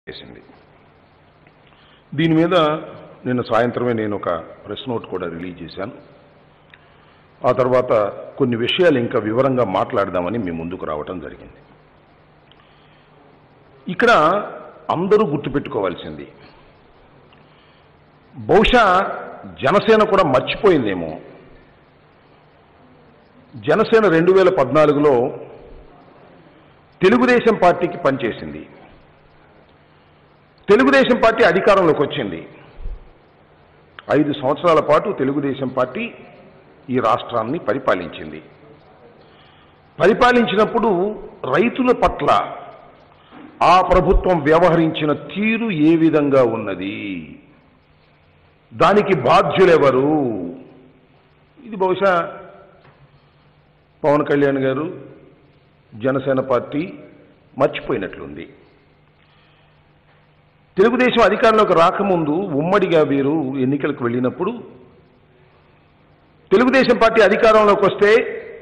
చేసింది దీని మీద నిన్న సాయంత్రమే నేను ఒక ప్రెస్ నోట్ కూడా రిలీజ్ చేశాను ఆ తర్వాత కొన్ని విషయాలు ఇంకా వివరంగా మాట్లాడదామని మీ ముందుకు రావటం జరిగింది ఇక్కడ అందరూ గుర్తుపెట్టుకోవాల్సింది బహుశా జనసేన కూడా మర్చిపోయిందేమో జనసేన రెండు వేల పద్నాలుగులో తెలుగుదేశం పార్టీకి పనిచేసింది తెలుగుదేశం పార్టీ అధికారంలోకి వచ్చింది ఐదు సంవత్సరాల పాటు తెలుగుదేశం పార్టీ ఈ రాష్ట్రాన్ని పరిపాలించింది పరిపాలించినప్పుడు రైతుల పట్ల ఆ ప్రభుత్వం వ్యవహరించిన తీరు ఏ విధంగా ఉన్నది దానికి బాధ్యులెవరు ఇది బహుశా పవన్ కళ్యాణ్ గారు జనసేన పార్టీ మర్చిపోయినట్లుంది తెలుగుదేశం అధికారంలోకి రాకముందు ఉమ్మడిగా వీరు ఎన్నికలకు వెళ్ళినప్పుడు తెలుగుదేశం పార్టీ అధికారంలోకి వస్తే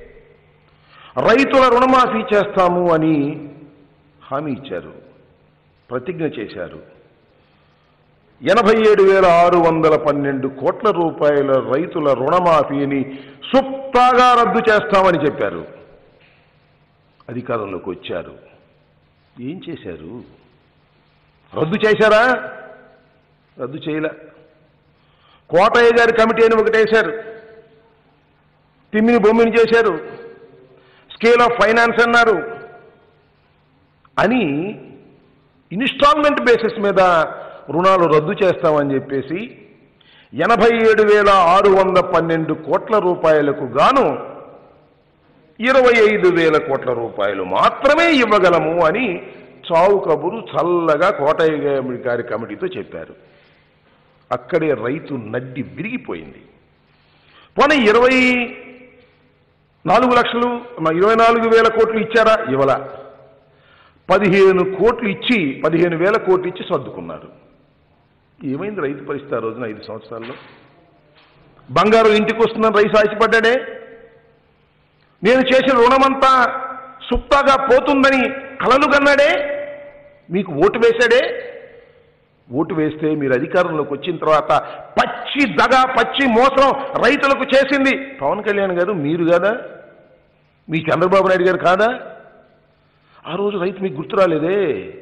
రైతుల రుణమాఫీ చేస్తాము అని హామీ ఇచ్చారు ప్రతిజ్ఞ చేశారు ఎనభై ఏడు వేల ఆరు వందల పన్నెండు కోట్ల రూపాయల రైతుల రుణమాఫీని సుప్తాగా రద్దు చేస్తామని చెప్పారు అధికారంలోకి వచ్చారు ఏం చేశారు రద్దు చేశారా రద్దు చేయలే కోటయ్య గారి కమిటీ అని ఒకటేశారు తిమ్మిని బొమ్మిని చేశారు స్కేల్ ఆఫ్ ఫైనాన్స్ అన్నారు అని ఇన్స్టాల్మెంట్ బేసిస్ మీద రుణాలు రద్దు చేస్తామని చెప్పేసి ఎనభై ఏడు వేల ఆరు వంద పన్నెండు కోట్ల రూపాయలకు గాను ఇరవై ఐదు వేల కోట్ల రూపాయలు మాత్రమే ఇవ్వగలము అని చావు కబురు చల్లగా కోటయ్య గారి కమిటీతో చెప్పారు అక్కడే రైతు నడ్డి విరిగిపోయింది పోనీ ఇరవై నాలుగు లక్షలు ఇరవై నాలుగు వేల కోట్లు ఇచ్చారా ఇవ్వలా పదిహేను కోట్లు ఇచ్చి పదిహేను వేల కోట్లు ఇచ్చి సర్దుకున్నారు ఏమైంది రైతు పరిస్థితి ఆ రోజున ఐదు సంవత్సరాల్లో బంగారు ఇంటికి వస్తుందని రైతు ఆశపడ్డాడే నేను చేసిన రుణమంతా సుప్తాగా పోతుందని కలలు కన్నాడే మీకు ఓటు వేశాడే ఓటు వేస్తే మీరు అధికారంలోకి వచ్చిన తర్వాత పచ్చి దగ పచ్చి మోసం రైతులకు చేసింది పవన్ కళ్యాణ్ గారు మీరు కాదా మీ చంద్రబాబు నాయుడు గారు కాదా ఆ రోజు రైతు మీకు గుర్తు రాలేదే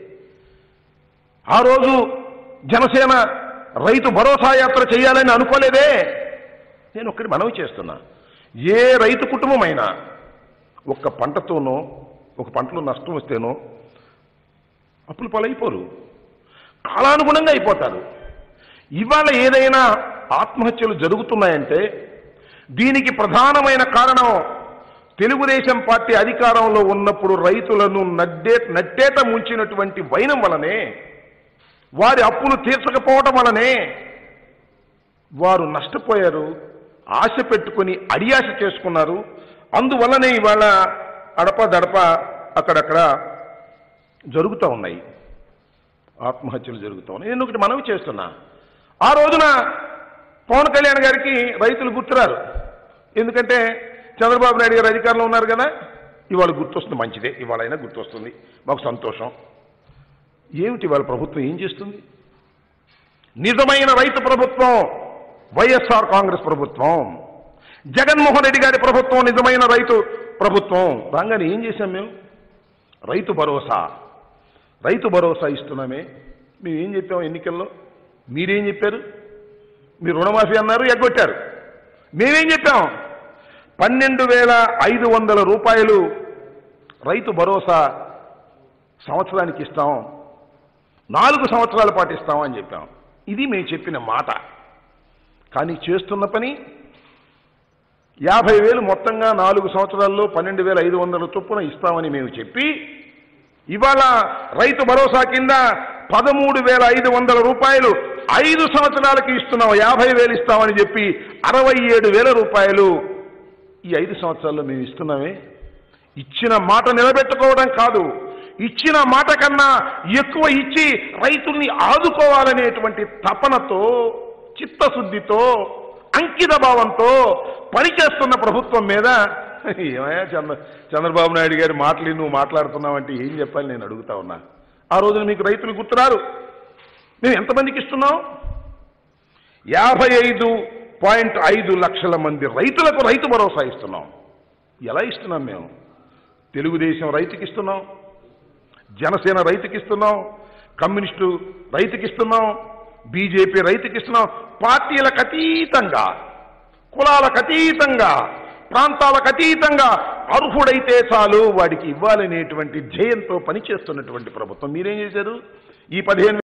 ఆ రోజు జనసేన రైతు భరోసా యాత్ర చేయాలని అనుకోలేదే నేను ఒక్కటి మనవి చేస్తున్నా ఏ రైతు కుటుంబమైనా ఒక్క పంటతోనో ఒక పంటలో నష్టం వస్తేనో అప్పులు పాలైపోరు కాలానుగుణంగా అయిపోతారు ఇవాళ ఏదైనా ఆత్మహత్యలు జరుగుతున్నాయంటే దీనికి ప్రధానమైన కారణం తెలుగుదేశం పార్టీ అధికారంలో ఉన్నప్పుడు రైతులను నడ్డే నట్టేట ముంచినటువంటి వైనం వలనే వారి అప్పులు తీర్చకపోవడం వలనే వారు నష్టపోయారు ఆశ పెట్టుకొని అడియాశ చేసుకున్నారు అందువల్లనే ఇవాళ అడప దడప అక్కడక్కడ జరుగుతూ ఉన్నాయి ఆత్మహత్యలు జరుగుతూ ఉన్నాయి నేను ఒకటి మనవి చేస్తున్నా ఆ రోజున పవన్ కళ్యాణ్ గారికి రైతులు గుర్తురారు ఎందుకంటే చంద్రబాబు నాయుడు గారు అధికారంలో ఉన్నారు కదా ఇవాళ గుర్తొస్తుంది మంచిదే ఇవాళ అయినా గుర్తొస్తుంది మాకు సంతోషం ఏమిటి వాళ్ళ ప్రభుత్వం ఏం చేస్తుంది నిజమైన రైతు ప్రభుత్వం వైఎస్ఆర్ కాంగ్రెస్ ప్రభుత్వం జగన్మోహన్ రెడ్డి గారి ప్రభుత్వం నిజమైన రైతు ప్రభుత్వం రాగానే ఏం చేశాం మేము రైతు భరోసా రైతు భరోసా ఇస్తున్నామే మేము ఏం చెప్పాం ఎన్నికల్లో మీరేం చెప్పారు మీరు రుణమాఫీ అన్నారు ఎగ్గొట్టారు మేమేం చెప్పాం పన్నెండు వేల ఐదు వందల రూపాయలు రైతు భరోసా సంవత్సరానికి ఇస్తాం నాలుగు సంవత్సరాల పాటు ఇస్తామని చెప్పాం ఇది మేము చెప్పిన మాట కానీ చేస్తున్న పని యాభై వేలు మొత్తంగా నాలుగు సంవత్సరాల్లో పన్నెండు వేల ఐదు వందల చొప్పున ఇస్తామని మేము చెప్పి ఇవాళ రైతు భరోసా కింద పదమూడు వేల ఐదు వందల రూపాయలు ఐదు సంవత్సరాలకి ఇస్తున్నాం యాభై వేలు ఇస్తామని చెప్పి అరవై ఏడు వేల రూపాయలు ఈ ఐదు సంవత్సరాల్లో మేము ఇస్తున్నామే ఇచ్చిన మాట నిలబెట్టుకోవడం కాదు ఇచ్చిన మాట కన్నా ఎక్కువ ఇచ్చి రైతుల్ని ఆదుకోవాలనేటువంటి తపనతో చిత్తశుద్ధితో అంకిత భావంతో పనిచేస్తున్న ప్రభుత్వం మీద ఏమయ్యా చంద్ర చంద్రబాబు నాయుడు గారి మాటలు నువ్వు మాట్లాడుతున్నావంటే ఏం చెప్పాలి నేను అడుగుతా ఉన్నా ఆ రోజున మీకు రైతులు గుర్తురారు మేము ఎంతమందికి ఇస్తున్నాం యాభై ఐదు పాయింట్ ఐదు లక్షల మంది రైతులకు రైతు భరోసా ఇస్తున్నాం ఎలా ఇస్తున్నాం మేము తెలుగుదేశం రైతుకి ఇస్తున్నాం జనసేన రైతుకి ఇస్తున్నాం కమ్యూనిస్టు రైతుకి ఇస్తున్నాం బీజేపీ రైతుకి ఇస్తున్నాం పార్టీలకు అతీతంగా కులాలకు అతీతంగా ప్రాంతాలకు అతీతంగా అర్హుడైతే చాలు వాడికి ఇవ్వాలనేటువంటి ధ్యేయంతో పనిచేస్తున్నటువంటి ప్రభుత్వం మీరేం చేశారు ఈ పదిహేను